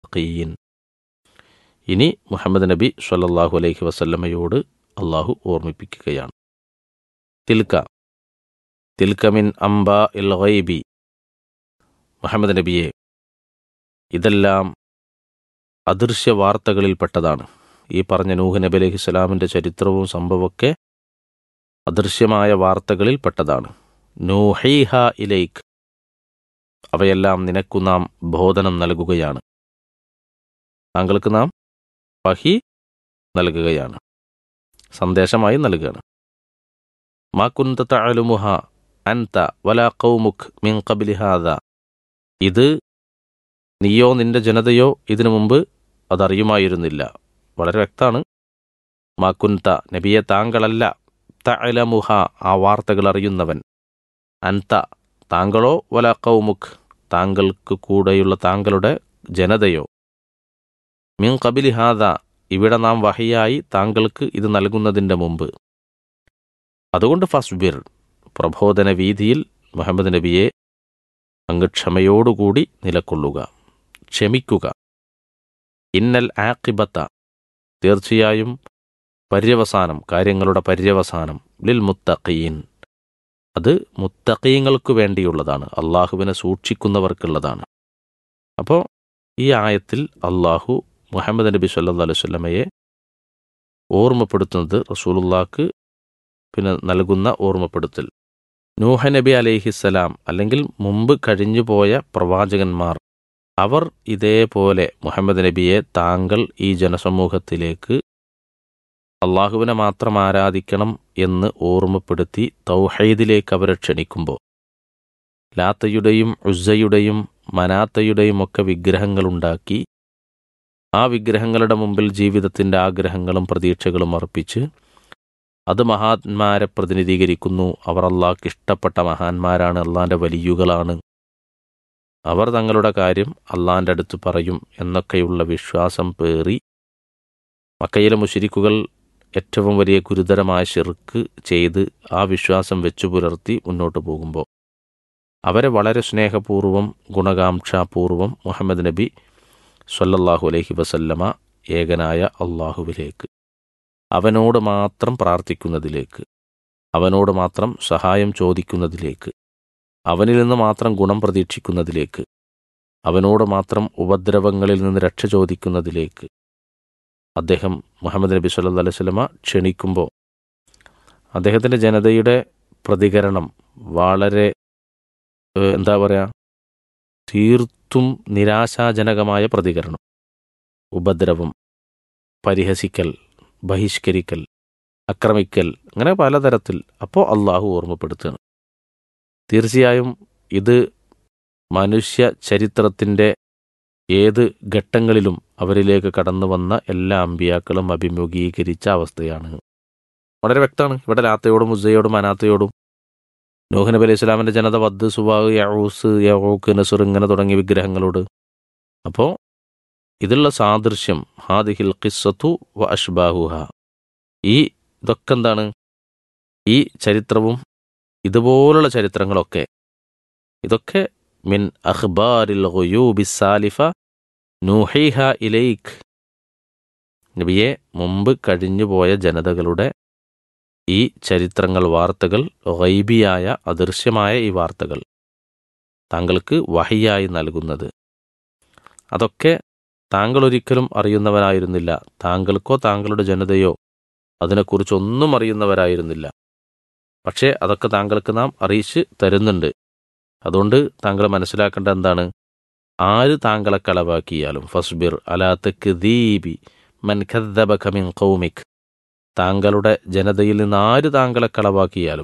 മുത്തഖീൻ ഇനി മുഹമ്മദ് നബി സ്വല്ലല്ലാഹു അലൈഹി വസല്ലമയോട് അള്ളാഹു ഓർമ്മിപ്പിക്കുകയാണ് തിൽക്ക തിൽക്ക മിൻ അംബ ഇൽ ഗൈബി മുഹമ്മദ് നബിയെ ഇതെല്ലാം അദൃശ്യ വാർത്തകളിൽപ്പെട്ടതാണ് ഈ പറഞ്ഞ നൂഹ് നബി അലൈഹി സ്വലാമിൻ്റെ ചരിത്രവും സംഭവമൊക്കെ അദൃശ്യമായ വാർത്തകളിൽ പെട്ടതാണ് നൂഹൈഹ ഇലൈക്ക് അവയെല്ലാം നിനക്കു നാം ബോധനം നൽകുകയാണ് താങ്കൾക്ക് നാം വഹി നൽകുകയാണ് സന്ദേശമായി നൽകുകയാണ് മാ കുന്ത തഅലുമുഹ അൻത വലാ ഖൗമുക് മിൻ ഖബ്ലി ഹാദ ഇത് നീയോ നിന്റെ ജനതയോ ഇതിനു മുമ്പ് അതറിയുമായിരുന്നില്ല വളരെ വ്യക്തമാണ് മാ കുന്ത നബിയെ താങ്കളല്ല തഅലമുഹ ആ വാർത്തകൾ അറിയുന്നവൻ അൻത താങ്കളോ വലാ ഖൗമുക് താങ്കൾക്ക് കൂടെയുള്ള താങ്കളുടെ ജനതയോ മിൻ കബിലി ഹാദ ഇവിടെ നാം വഹിയായി താങ്കൾക്ക് ഇത് നൽകുന്നതിൻ്റെ മുമ്പ് അതുകൊണ്ട് ഫസ്ബിർ പ്രബോധന വീതിയിൽ മുഹമ്മദ് നബിയെ അങ്ങ് ക്ഷമയോടുകൂടി നിലക്കൊള്ളുക ക്ഷമിക്കുക ഇന്നൽ ആക്കിബത്ത തീർച്ചയായും പര്യവസാനം കാര്യങ്ങളുടെ പര്യവസാനം ലിൽ മുത്തഖീൻ അത് മുത്തഖീങ്ങൾക്ക് വേണ്ടിയുള്ളതാണ് അള്ളാഹുവിനെ സൂക്ഷിക്കുന്നവർക്കുള്ളതാണ് അപ്പോൾ ഈ ആയത്തിൽ അള്ളാഹു മുഹമ്മദ് നബി സല്ലാ അലൈഹി സ്വല്ലമയെ ഓർമ്മപ്പെടുത്തുന്നത് റസൂലുള്ളാക്ക് പിന്നെ നൽകുന്ന ഓർമ്മപ്പെടുത്തൽ നൂഹ നബി അലൈഹിസ്സലാം അല്ലെങ്കിൽ മുമ്പ് കഴിഞ്ഞുപോയ പ്രവാചകന്മാർ അവർ ഇതേപോലെ മുഹമ്മദ് നബിയെ താങ്കൾ ഈ ജനസമൂഹത്തിലേക്ക് അള്ളാഹുവിനെ മാത്രം ആരാധിക്കണം എന്ന് ഓർമ്മപ്പെടുത്തി തൗഹീദിലേക്ക് അവരെ ക്ഷണിക്കുമ്പോൾ ലാത്തയുടെയും ഉസ്സയുടെയും മനാത്തയുടെയും ഒക്കെ വിഗ്രഹങ്ങളുണ്ടാക്കി ആ വിഗ്രഹങ്ങളുടെ മുമ്പിൽ ജീവിതത്തിൻ്റെ ആഗ്രഹങ്ങളും പ്രതീക്ഷകളും അർപ്പിച്ച് അത് മഹാന്മാരെ പ്രതിനിധീകരിക്കുന്നു അവർ അള്ളാഹ്ക്ക് ഇഷ്ടപ്പെട്ട മഹാന്മാരാണ് അള്ളാൻ്റെ വലിയുകളാണ് അവർ തങ്ങളുടെ കാര്യം അള്ളാൻ്റെ അടുത്ത് പറയും എന്നൊക്കെയുള്ള വിശ്വാസം പേറി മക്കയിലെ മുഷിരിക്കുകൾ ഏറ്റവും വലിയ ഗുരുതരമായ ഷിർക്ക് ചെയ്ത് ആ വിശ്വാസം വെച്ചു പുലർത്തി മുന്നോട്ട് പോകുമ്പോൾ അവരെ വളരെ സ്നേഹപൂർവ്വം ഗുണകാംക്ഷാപൂർവം മുഹമ്മദ് നബി സല്ലല്ലാഹു അലൈഹി വസല്ലമ ഏകനായ അള്ളാഹുവിലേക്ക് അവനോട് മാത്രം പ്രാർത്ഥിക്കുന്നതിലേക്ക് അവനോട് മാത്രം സഹായം ചോദിക്കുന്നതിലേക്ക് അവനിൽ നിന്ന് മാത്രം ഗുണം പ്രതീക്ഷിക്കുന്നതിലേക്ക് അവനോട് മാത്രം ഉപദ്രവങ്ങളിൽ നിന്ന് രക്ഷ ചോദിക്കുന്നതിലേക്ക് അദ്ദേഹം മുഹമ്മദ് നബി സല്ലു അലൈഹി സ്വലമ ക്ഷണിക്കുമ്പോൾ അദ്ദേഹത്തിൻ്റെ ജനതയുടെ പ്രതികരണം വളരെ ഏഹ്, എന്താ പറയുക തീർത്തും നിരാശാജനകമായ പ്രതികരണം ഉപദ്രവം പരിഹസിക്കൽ ബഹിഷ്കരിക്കൽ ആക്രമിക്കൽ അങ്ങനെ പലതരത്തിൽ അപ്പോൾ അള്ളാഹു ഓർമ്മപ്പെടുത്തുകയാണ് തീർച്ചയായും ഇത് മനുഷ്യ ചരിത്രത്തിൻ്റെ ഏത് ഘട്ടങ്ങളിലും അവരിലേക്ക് കടന്നു വന്ന എല്ലാ അമ്പിയാക്കളും അഭിമുഖീകരിച്ച അവസ്ഥയാണ് വളരെ വ്യക്തമാണ് ഇവിടെ ലാത്തയോടും ഉസയോടും അനാത്തയോടും നൂഹ് നബി അലൈഹി ഇസ്ലാമിൻ്റെ ജനത വദ് സുബാഗ് യഊസ് യഹൂക്ക് നസുർ ഇങ്ങനെ തുടങ്ങിയ വിഗ്രഹങ്ങളോട് അപ്പോൾ ഇതിലുള്ള സാദൃശ്യം ഹാദിഹിൽ ഖിസ്സത്തു വ അഷ്ബാഹുഹ ഈ ഇതൊക്കെ എന്താണ് ഈ ചരിത്രവും ഇതുപോലുള്ള ചരിത്രങ്ങളൊക്കെ ഇതൊക്കെ മിൻ അഖ്ബാരിൽ ഖുയൂബി സാലിഫ നൂഹിഹ ഇലൈക്ക് നബിയെ മുമ്പ് കഴിഞ്ഞുപോയ ജനതകളുടെ ഈ ചരിത്രങ്ങൾ വാർത്തകൾ ഗൈബിയായ അദൃശ്യമായ ഈ വാർത്തകൾ താങ്കൾക്ക് വഹിയായി നൽകുന്നത് അതൊക്കെ താങ്കൾ ഒരിക്കലും അറിയുന്നവനായിരുന്നില്ല താങ്കൾക്കോ താങ്കളുടെ ജനതയോ അതിനെക്കുറിച്ചൊന്നും അറിയുന്നവരായിരുന്നില്ല പക്ഷേ അതൊക്കെ താങ്കൾക്ക് നാം അറിയിച്ച് തരുന്നുണ്ട് അതുകൊണ്ട് താങ്കൾ മനസ്സിലാക്കേണ്ട എന്താണ് ആര് താങ്കളെ കളവാക്കിയാലും ഫസ്ബിർ അലാത്തക്ക് ദീബി മൻ ഖദ്ദബക മിൻ ഖൗമിക് താങ്കളുടെ ജനതയിൽ നിന്ന് ആര് താങ്കളെ കളവാക്കിയാലും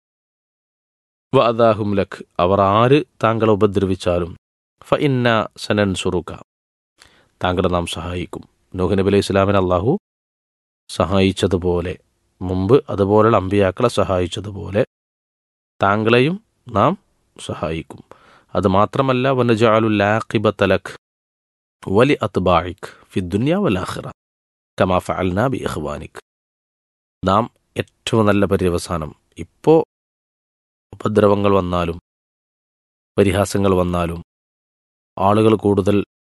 വഅദാഹും ലഖ് അവർ ആര് താങ്കളെ ഉപദ്രവിച്ചാലും ഫ ഇന്ന സനൻ സുറുക താങ്കളെ നാം സഹായിക്കും നൂഹ് നബി അലൈഹി ഇസ്ലാമിനെ അള്ളാഹു സഹായിച്ചതുപോലെ മുമ്പ് അതുപോലുള്ള അമ്പിയാക്കളെ സഹായിച്ചതുപോലെ താങ്കളെയും നാം സഹായിക്കും അത് മാത്രമല്ല വനജാലുല്ലാഖിബത്തലഖ് വലി അത്ബായിക് ഫി ദുനിയ വലാഖിറ കമാ ഫഅൽന ബി ഇഖ്വാനിക് നാം ഏറ്റവും നല്ല പര്യവസാനം ഇപ്പോൾ ഉപദ്രവങ്ങൾ വന്നാലും പരിഹാസങ്ങൾ വന്നാലും ആളുകൾ കൂടുതൽ